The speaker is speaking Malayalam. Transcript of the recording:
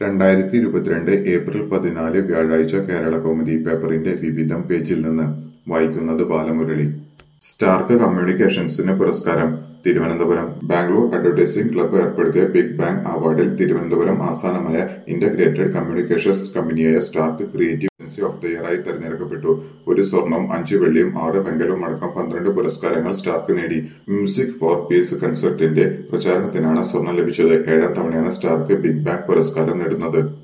രണ്ടായിരത്തി ഇരുപത്തിരണ്ട് ഏപ്രിൽ പതിനാല് വ്യാഴാഴ്ച കേരളകൗമുദി പേപ്പറിന്റെ വിവിധം പേജിൽ നിന്ന് വായിക്കുന്നത് ബാലമുരളി സ്റ്റാർക്ക് കമ്മ്യൂണിക്കേഷൻസിന് പുരസ്കാരം തിരുവനന്തപുരം ബാംഗ്ലൂർ അഡ്വർടൈസിംഗ് ക്ലബ്ബ് ഏർപ്പെടുത്തിയ ബിഗ് ബാങ് അവാർഡിൽ തിരുവനന്തപുരം ആസ്ഥാനമായ ഇന്റഗ്രേറ്റഡ് കമ്മ്യൂണിക്കേഷൻസ് കമ്പനിയായ Stark creative agency of the ഇയറായി തെരഞ്ഞെടുക്കപ്പെട്ടു ഒരു സ്വർണവും അഞ്ച് വെള്ളിയും ആറ് വെങ്കലവും അടക്കം പന്ത്രണ്ട് പുരസ്കാരങ്ങൾ സ്റ്റാർക്ക് നേടി മ്യൂസിക് ഫോർ പീസ് കൺസെർട്ടിന്റെ പ്രചാരണത്തിനാണ് സ്വർണം ലഭിച്ചത് ഏഴാം തവണയാണ് സ്റ്റാർക്ക് ബിഗ് ബാങ് പുരസ്കാരം നേടുന്നത്